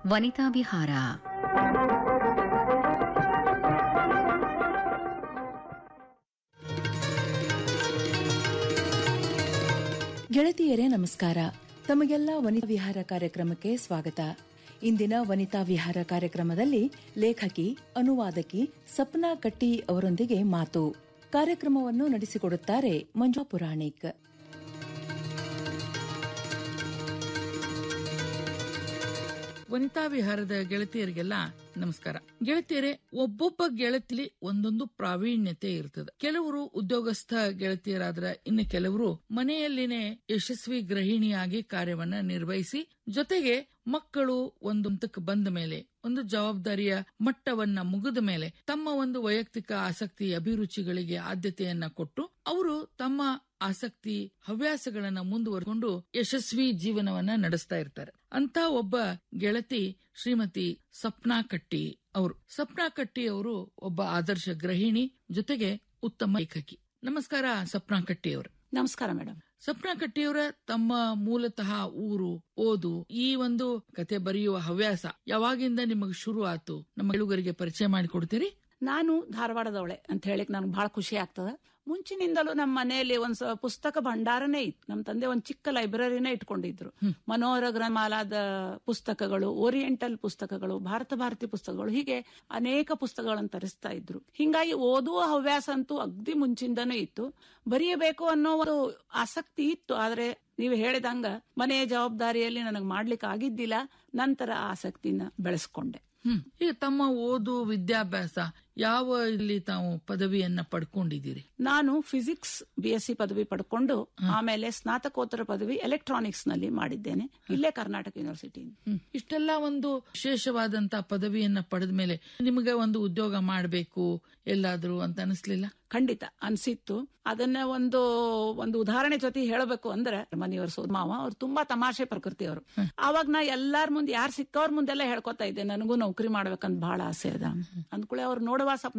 ವನಿತಾ ವಿಹಾರ ಗೆಳತಿಯರೇ ನಮಸ್ಕಾರ ತಮಗೆಲ್ಲ ವನಿತಾ ವಿಹಾರ ಕಾರ್ಯಕ್ರಮಕ್ಕೆ ಸ್ವಾಗತ ಇಂದಿನ ವನಿತಾ ವಿಹಾರ ಕಾರ್ಯಕ್ರಮದಲ್ಲಿ ಲೇಖಕಿ ಅನುವಾದಕಿ ಸಪ್ನಾ ಕಟ್ಟಿ ಅವರೊಂದಿಗೆ ಮಾತು ಕಾರ್ಯಕ್ರಮವನ್ನು ನಡೆಸಿಕೊಡುತ್ತಾರೆ ಮಂಜು ಪುರಾಣಿಕ್ ವನಿತಾ ವಿಹಾರದ ಗೆಳತಿಯರಿಗೆಲ್ಲ ನಮಸ್ಕಾರ ಗೆಳತಿಯರೇ ಒಬ್ಬೊಬ್ಬ ಗೆಳತಿಲಿ ಒಂದೊಂದು ಪ್ರಾವೀಣ್ಯತೆ ಇರ್ತದೆ ಕೆಲವರು ಉದ್ಯೋಗಸ್ಥ ಗೆಳತಿಯರಾದ್ರ ಇನ್ನು ಕೆಲವರು ಮನೆಯಲ್ಲಿನೇ ಯಶಸ್ವಿ ಗೃಹಿಣಿಯಾಗಿ ಕಾರ್ಯವನ್ನ ನಿರ್ವಹಿಸಿ ಜೊತೆಗೆ ಮಕ್ಕಳು ಒಂದು ಹಂತಕ್ಕೆ ಬಂದ ಮೇಲೆ ಒಂದು ಜವಾಬ್ದಾರಿಯ ಮಟ್ಟವನ್ನ ಮುಗಿದ ಮೇಲೆ ತಮ್ಮ ಒಂದು ವೈಯಕ್ತಿಕ ಆಸಕ್ತಿ ಅಭಿರುಚಿಗಳಿಗೆ ಆದ್ಯತೆಯನ್ನ ಕೊಟ್ಟು ಅವರು ತಮ್ಮ ಆಸಕ್ತಿ ಹವ್ಯಾಸಗಳನ್ನ ಮುಂದುವರೆಕೊಂಡು ಯಶಸ್ವಿ ಜೀವನವನ್ನ ನಡೆಸ್ತಾ ಇರ್ತಾರೆ ಅಂತ ಒಬ್ಬ ಗೆಳತಿ ಶ್ರೀಮತಿ ಸಪ್ನಾ ಕಟ್ಟಿ ಅವರು ಸಪ್ನಾ ಕಟ್ಟಿ ಅವರು ಒಬ್ಬ ಆದರ್ಶ ಗೃಹಿಣಿ ಜೊತೆಗೆ ಉತ್ತಮ ಲೇಖಕಿ ನಮಸ್ಕಾರ ಸಪ್ನಾ ಕಟ್ಟಿ ಅವರು ನಮಸ್ಕಾರ ಮೇಡಮ್ ಸಪ್ನಾ ಕಟ್ಟಿಯವರ ತಮ್ಮ ಮೂಲತಃ ಊರು ಓದು ಈ ಒಂದು ಕತೆ ಬರೆಯುವ ಹವ್ಯಾಸ ಯಾವಾಗಿಂದ ನಿಮಗೆ ಶುರು ಆತು ನಮ್ಮ ಕೆಳುಗರಿಗೆ ಪರಿಚಯ ಮಾಡಿಕೊಡ್ತೀರಿ ನಾನು ಧಾರವಾಡದವಳೆ ಅಂತ ಹೇಳಿಕ್ ನನಗೆ ಬಹಳ ಖುಷಿ ಆಗ್ತದ ಮುಂಚಿನಿಂದಲೂ ನಮ್ಮ ಮನೆಯಲ್ಲಿ ಒಂದ್ ಸ- ಪುಸ್ತಕ ಭಂಡಾರನೇ ಇತ್ತು ನಮ್ಮ ತಂದೆ ಒಂದ್ ಚಿಕ್ಕ ಲೈಬ್ರರಿನೇ ಇಟ್ಕೊಂಡಿದ್ರು ಮನೋಹರ ಗ್ರಂಥಮಾಲಾದ ಪುಸ್ತಕಗಳು ಓರಿಯೆಂಟಲ್ ಪುಸ್ತಕಗಳು ಭಾರತ ಭಾರತಿ ಪುಸ್ತಕಗಳು ಹೀಗೆ ಅನೇಕ ಪುಸ್ತಕಗಳನ್ನು ತರಿಸ್ತಾ ಇದ್ರು ಹಿಂಗಾಗಿ ಓದುವ ಹವ್ಯಾಸ ಅಂತೂ ಅಗ್ದಿ ಮುಂಚಿಂದನೂ ಇತ್ತು ಬರೆಯಬೇಕು ಅನ್ನೋ ಒಂದು ಆಸಕ್ತಿ ಇತ್ತು ಆದ್ರೆ ನೀವು ಹೇಳಿದಂಗ ಮನೆಯ ಜವಾಬ್ದಾರಿಯಲ್ಲಿ ನನಗೆ ಮಾಡ್ಲಿಕ್ಕೆ ಆಗಿದ್ದಿಲ್ಲ ನಂತರ ಆ ಆಸಕ್ತಿನ ಬೆಳೆಸ್ಕೊಂಡೆ ಹ್ಮ್ ಈಗ ತಮ್ಮ ಓದು ವಿದ್ಯಾಭ್ಯಾಸ ಯಾವ ಇಲ್ಲಿ ತಾವು ಪದವಿಯನ್ನ ಪಡ್ಕೊಂಡಿದ್ದೀರಿ ನಾನು ಫಿಸಿಕ್ಸ್ ಬಿ ಎಸ್ ಸಿ ಪದವಿ ಪಡ್ಕೊಂಡು ಆಮೇಲೆ ಸ್ನಾತಕೋತ್ತರ ಪದವಿ ಎಲೆಕ್ಟ್ರಾನಿಕ್ಸ್ ನಲ್ಲಿ ಮಾಡಿದ್ದೇನೆ ಇಲ್ಲೇ ಕರ್ನಾಟಕ ಯೂನಿವರ್ಸಿಟಿ ಹ್ಮ್. ಇಷ್ಟೆಲ್ಲ ಒಂದು ವಿಶೇಷವಾದಂತ ಪದವಿಯನ್ನ ಪಡೆದ ಮೇಲೆ ನಿಮಗೆ ಒಂದು ಉದ್ಯೋಗ ಮಾಡಬೇಕು ಎಲ್ಲಾದ್ರೂ ಅಂತ ಅನಿಸ್ಲಿಲ್ಲ ಖಂಡಿತ ಅನ್ಸಿತ್ತು ಅದನ್ನ ಒಂದು ಒಂದು ಉದಾಹರಣೆ ಜೊತೆ ಹೇಳಬೇಕು ಅಂದ್ರೆ ಮನೆಯವ್ರ ಸೋದ ಮಾವ ಅವ್ರು ತುಂಬಾ ತಮಾಷೆ ಪ್ರಕೃತಿಯವರು ಅವಾಗ ನಾ ಎಲ್ಲಾರ ಮುಂದೆ ಯಾರು ಸಿಕ್ಕವ್ರ ಮುಂದೆಲ್ಲ ಹೇಳ್ಕೊತಾ ಇದ್ದೆ ನನಗೂ ನೌಕರಿ ಮಾಡ್ಬೇಕಂತ ಬಹಳ ಆಸೆ ಅದ ಅಂದ್ಕೂಳೆ ಅವ್ರು ನೋಡುವ ಸ್ವಲ್ಪ